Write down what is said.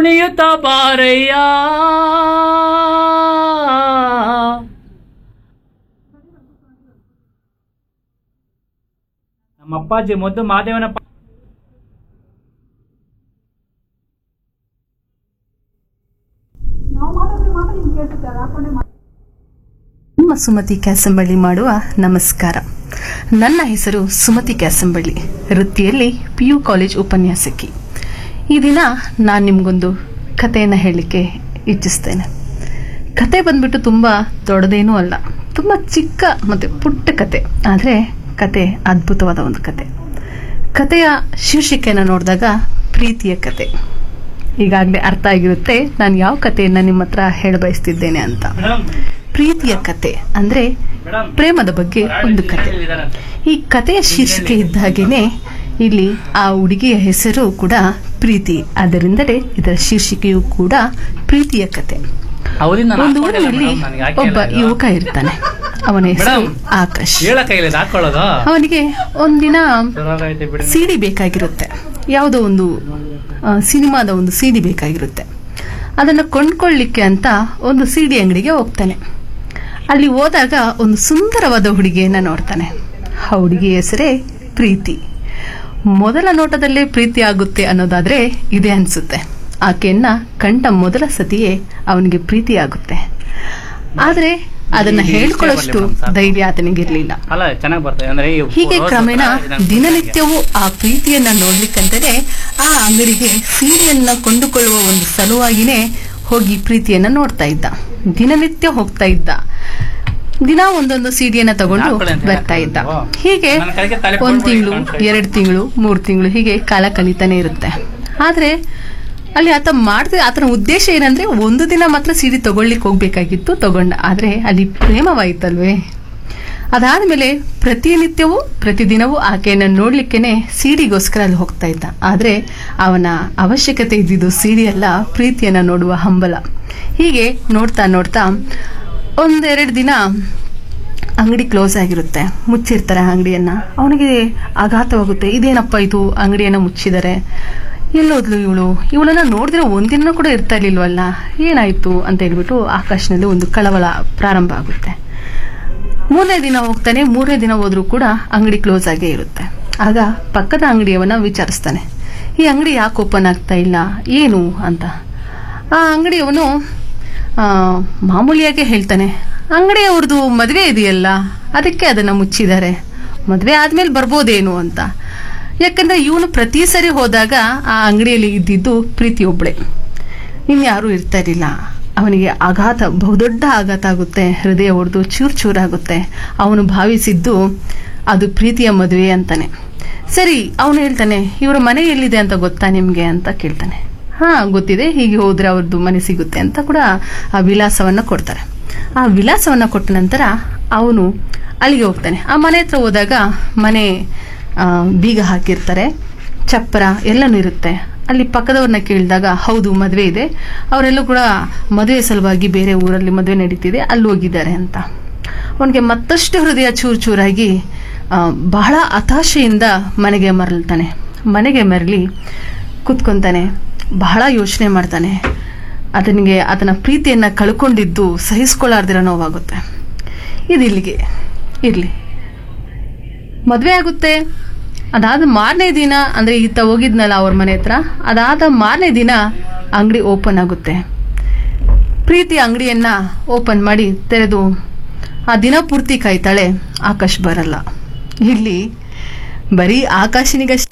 ಕುಣಿಯುತ್ತ ಬಾರಯ್ಯ ನಮ್ಮ ಅಪ್ಪಾಜಿ ಮೊದ್ದು ಮಾದೇವನ ಪ- ನಿಮ್ಮ ಸುಮತಿ ಕ್ಯಾಸಂಬಳ್ಳಿ ಮಾಡುವ ನಮಸ್ಕಾರ ನನ್ನ ಹೆಸರು ಸುಮತಿ ಕ್ಯಾಸಂಬಳ್ಳಿ ವೃತ್ತಿಯಲ್ಲಿ ಪಿ ಯು ಕಾಲೇಜ್ ಉಪನ್ಯಾಸಕಿ ಈ ದಿನ ನಾನು ನಿಮಗೊಂದು ಕಥೆಯನ್ನು ಹೇಳಲಿಕ್ಕೆ ಇಚ್ಛಿಸ್ತೇನೆ ಕತೆ ಬಂದ್ಬಿಟ್ಟು ತುಂಬ ದೊಡ್ಡದೇನೂ ಅಲ್ಲ ತುಂಬ ಚಿಕ್ಕ ಮತ್ತು ಪುಟ್ಟ ಕತೆ ಆದರೆ ಕತೆ ಅದ್ಭುತವಾದ ಒಂದು ಕತೆ ಕತೆಯ ಶೀರ್ಷಿಕೆಯನ್ನು ನೋಡಿದಾಗ ಪ್ರೀತಿಯ ಕತೆ ಈಗಾಗಲೇ ಅರ್ಥ ಆಗಿರುತ್ತೆ ನಾನು ಯಾವ ಕಥೆಯನ್ನು ನಿಮ್ಮ ಹತ್ರ ಹೇಳ ಬಯಸ್ತಿದ್ದೇನೆ ಅಂತ ಮೇಡಮ್, ಪ್ರೀತಿಯ ಕತೆ ಅಂದ್ರೆ ಮೇಡಮ್, ಪ್ರೇಮದ ಬಗ್ಗೆ ಒಂದು ಕತೆ ಇದಾರಂತೆ. ಈ ಕಥೆಯ ಶೀರ್ಷಿಕೆ ಇದ್ದ ಹಾಗೇನೆ ಇಲ್ಲಿ ಆ ಹುಡುಗಿಯ ಹೆಸರು ಕೂಡ ಪ್ರೀತಿ ಅದರಿಂದಲೇ ಇದರ ಶೀರ್ಷಿಕೆಯು ಕೂಡ ಪ್ರೀತಿಯ ಕತೆ ಅವರಿಂದ ನಾನು ಒಂದು ಹಾಕ್ಕೊಂಡಿಲ್ಲ ಊರಿನಲ್ಲಿ ಮೇಡಮ್, ನನಗೆ ಹಾಕೇ ಒಬ್ಬ ಇಲ್ಲ ಇದು. ಯುವಕ ಇರ್ತಾನೆ ಅವನ ಹೆಸರು ಮೇಡಮ್. ಆಕಾಶ್ ಹೇಳ ಕೈಲಿ ಇದು ಹಾಕೊಳ್ಳೋದು ಅವನಿಗೆ ಒಂದಿನ ಶುರುವಾಗೈತೆ ಬಿಡಿ ಸಿಡಿ ಬೇಕಾಗಿರುತ್ತೆ ಯಾವುದೋ ಒಂದು ಆ, ಸಿನಿಮಾದ ಒಂದು ಸಿಡಿ ಬೇಕಾಗಿರುತ್ತೆ ಅದನ್ನು ಕೊಂಡ್ಕೊಳ್ಳಿಕ್ಕೆ ಅಂತ ಒಂದು ಸಿಡಿ ಅಂಗಡಿಗೆ ಹೋಗ್ತಾನೆ ಅಲ್ಲಿ ಹೋದಾಗ ಒಂದು ಸುಂದರವಾದ ಹುಡುಗಿಯನ್ನ ನೋಡ್ತಾನೆ ಆ ಹುಡುಗಿಯ ಹೆಸರೇ ಪ್ರೀತಿ ಮೊದಲ ನೋಟದಲ್ಲೇ ಪ್ರೀತಿ ಆಗುತ್ತೆ ಅನ್ನೋದಾದ್ರೆ ಇದೆ ಅನ್ಸುತ್ತೆ ಆಕೆಯನ್ನ ಕಂಡ ಮೊದಲ ಸತಿಯೇ ಅವನಿಗೆ ಪ್ರೀತಿ ಆಗುತ್ತೆ ಆದ್ರೆ ಅದನ್ನ ಈ- ಈ ಹೇಳ್ಕೊಳ್ಳೋಷ್ಟು ವಿಷಯ ಬರ್ಲಿ ಮೇಡಮ್, ಧೈರ್ಯ ಆತನಿಗಿರ್ಲಿಲ್ಲ ಅಲ್ಲ ಚೆನ್ನಾಗಿ ಬರ್ತದೆ ಅಂದ್ರೆ ಈ ಹೀಗೆ ರೋಸ್ ಕ್ರಮೇಣ ಹತ್ರ ಇದನ್ನ ದಿನನಿತ್ಯವೂ ಆ ಪ್ರೀತಿಯನ್ನ ನೋಡ್ಲಿಕ್ಕಂತಾನೆ ಆ ಅಂಗಡಿಗೆ ಸೀರೆಯನ್ನ ಕೊಂಡುಕೊಳ್ಳುವ ಒಂದು ಸಲುವಾಗಿನೇ ಹೋಗಿ ಪ್ರೀತಿಯನ್ನ ನೋಡ್ತಾ ಇದ್ದ ದಿನನಿತ್ಯ ಹೋಗ್ತಾ ಇದ್ದ ದಿನ ಒಂದೊಂದು ಸೀಡಿಯನ್ನ ತಗೊಂಡು ಹಾಕೊಳ್ಳಿ ಅಂತ ಬರ್ತಾ ಇದ್ದ ಹೇಳ್ತಾರೆ. ಹೀಗೆ ನನ್ನ ಕೈಗೆ ತಲೆ ಒಂದ್ ಕೊಡ್ಬೇಡಿ ತಿಂಗಳು ಕಾಣ್ತಾ ಇದೆ. ಎರಡು ತಿಂಗಳು ಮೂರು ತಿಂಗಳು ಹೀಗೆ ಕಾಲ ಕಳೀತಾನೆ ಇರುತ್ತೆ ಆದ್ರೆ ಅಲ್ಲಿ ಆತ ಮಾಡಿದ ಆತನ ಉದ್ದೇಶ ಏನಂದ್ರೆ ಒಂದು ದಿನ ಮಾತ್ರ ಸೀರೆ ತಗೊಳ್ಲಿಕ್ಕೆ ಹೋಗ್ಬೇಕಾಗಿತ್ತು ತಗೊಂಡ ಆದ್ರೆ ಅಲ್ಲಿ ಪ್ರೇಮವಾಯ್ತಲ್ವೇ ಅದಾದ್ಮೇಲೆ ಪ್ರತಿನಿತ್ಯವೂ ಪ್ರತಿದಿನವೂ ಆಕೆಯನ್ನ ನೋಡ್ಲಿಕ್ಕೇನೆ ಸೀಡಿಗೋಸ್ಕರ ಅಲ್ಲಿ ಹೋಗ್ತಾ ಇದ್ದ ಆದ್ರೆ ಅವನ ಅವಶ್ಯಕತೆ ಇದ್ದಿದ್ದು ಸೀಡಿ ಅಲ್ಲ ಪ್ರೀತಿಯನ್ನ ನೋಡುವ ಹಂಬಲ ಹೀಗೆ ನೋಡ್ತಾ ನೋಡ್ತಾ ಒಂದೆರಡು ದಿನ ಅಂಗಡಿ ಕ್ಲೋಸ್ ಆಗಿರುತ್ತೆ ಮುಚ್ಚಿರ್ತಾರೆ ಅಂಗಡಿಯನ್ನ ಅವನಿಗೆ ಆಘಾತವಾಗುತ್ತೆ ಇದೇನಪ್ಪ ಇದು ಅಂಗಡಿಯನ್ನ ಮುಚ್ಚಿದ್ದಾರೆ ಎಲ್ಲೋದ್ಲು ಇವಳು ಇವಳನ್ನ ನೋಡಿದ್ರೆ ಒಂದಿನ ಕೂಡ ಇರ್ತಾ ಇರ್ಲಿಲ್ವಲ್ಲ ಏನಾಯ್ತು ಅಂತ ಹೇಳ್ಬಿಟ್ಟು ಆಕಾಶನಲ್ಲಿ ಒಂದು ಕಳವಳ ಪ್ರಾರಂಭ ಆಗುತ್ತೆ ಮೂರನೇ ದಿನ ಹೋಗ್ತಾನೆ ಮೂರನೇ ದಿನ ಹೋದ್ರೂ ಕೂಡ ಅಂಗಡಿ ಕ್ಲೋಸ್ ಆಗೇ ಇರುತ್ತೆ ಆಗ ಪಕ್ಕದ ಅಂಗಡಿಯವನ್ನ ವಿಚಾರಿಸ್ತಾನೆ ಈ ಅಂಗಡಿ ಯಾಕೆ ಓಪನ್ ಆಗ್ತಾ ಇಲ್ಲ ಏನು ಅಂತ ಆ ಅಂಗಡಿಯವನು ಆ, ಮಾಮೂಲಿಯಾಗೆ ಹೇಳ್ತಾನೆ ಅಂಗಡಿಯವ್ರದ್ದು ಮದುವೆ ಇದೆಯಲ್ಲ ಅದಕ್ಕೆ ಅದನ್ನ ಮುಚ್ಚಿದ್ದಾರೆ ಮದುವೆ ಆದ್ಮೇಲೆ ಬರ್ಬೋದೇನು ಅಂತ ಯಾಕಂದ್ರೆ ಇವನು ಪ್ರತಿ ಸರಿ ಹೋದಾಗ ಆ ಅಂಗಡಿಯಲ್ಲಿ ಇದ್ದಿದ್ದು ಪ್ರೀತಿ ಒಬ್ಳೆ ಇನ್ಯಾರೂ ಇರ್ತಾ ಇರಲಿಲ್ಲ ಅವನಿಗೆ ಆಘಾತ ಬಹುದೊಡ್ಡ ಆಘಾತ ಆಗುತ್ತೆ ಹೃದಯ ಹೊಡೆದು ಚೂರ್ ಚೂರಾಗುತ್ತೆ ಅವನು ಭಾವಿಸಿದ್ದು ಅದು ಪ್ರೀತಿಯ ಮದುವೆ ಅಂತಾನೆ ಸರಿ ಅವನು ಹೇಳ್ತಾನೆ ಇವರ ಮನೆ ಎಲ್ಲಿದೆ ಅಂತ ಗೊತ್ತಾ ನಿಮ್ಗೆ ಅಂತ ಕೇಳ್ತಾನೆ ಹಾ ಗೊತ್ತಿದೆ ಹೀಗೆ ಹೋದ್ರೆ ಅವ್ರದ್ದು ಮನೆ ಸಿಗುತ್ತೆ ಅಂತ ಕೂಡ ಆ ವಿಳಾಸವನ್ನ ಕೊಡ್ತಾರೆ ಆ ವಿಳಾಸವನ್ನ ಕೊಟ್ಟ ನಂತರ ಅವನು ಅಲ್ಲಿಗೆ ಹೋಗ್ತಾನೆ ಆ ಮನೆ ಹತ್ರ ಹೋದಾಗ ಮನೆ ಆ, ಬೀಗ ಹಾಕಿರ್ತಾರೆ ಚಪ್ಪರ ಎಲ್ಲನೂ ಇರುತ್ತೆ ಅಲ್ಲಿ ಪಕ್ಕದವ್ರನ್ನ ಕೇಳಿದಾಗ ಹೌದು ಮದುವೆ ಇದೆ ಅವರೆಲ್ಲೂ ಕೂಡ ಮದುವೆ ಸಲುವಾಗಿ ಬೇರೆ ಊರಲ್ಲಿ ಮದುವೆ ನಡೀತಿದೆ ಅಲ್ಲಿ ಹೋಗಿದ್ದಾರೆ ಅಂತ ಅವನಿಗೆ ಮತ್ತಷ್ಟು ಹೃದಯ ಚೂರು ಚೂರಾಗಿ ಆ, ಬಹಳ ಹತಾಶೆಯಿಂದ ಮನೆಗೆ ಮರಳ್ತಾನೆ ಮನೆಗೆ ಮರಳಿ ಕೂತ್ಕೊಂತಾನೆ ಬಹಳ ಯೋಚನೆ ಮಾಡ್ತಾನೆ ಅದನಿಗೆ ಅದನ್ನ ಪ್ರೀತಿಯನ್ನ ಕಳ್ಕೊಂಡಿದ್ದು ಸಹಿಸ್ಕೊಳ್ಳಾರ್ದಿರೋ ನೋವಾಗುತ್ತೆ ಇದು ಇಲ್ಲಿಗೆ ಇರ್ಲಿ ಮದುವೆ ಆಗುತ್ತೆ ಅದಾದ ಮಾರನೇ ದಿನ ಅಂದ್ರೆ ಈತ ಹೋಗಿದ್ನಲ್ಲ ಅವ್ರ ಮನೆ ಹತ್ರ ಅದಾದ ಮಾರನೇ ದಿನ ಅಂಗಡಿ ಓಪನ್ ಆಗುತ್ತೆ ಪ್ರೀತಿ ಅಂಗಡಿಯನ್ನ ಓಪನ್ ಮಾಡಿ ತೆರೆದು ಆ ದಿನ ಪೂರ್ತಿ ಕಾಯ್ತಾಳೆ ಆಕಾಶ್ ಬರಲ್ಲ ಇಲ್ಲಿ ಬರೀ ಆಕಾಶನಿಗಷ್ಟೇ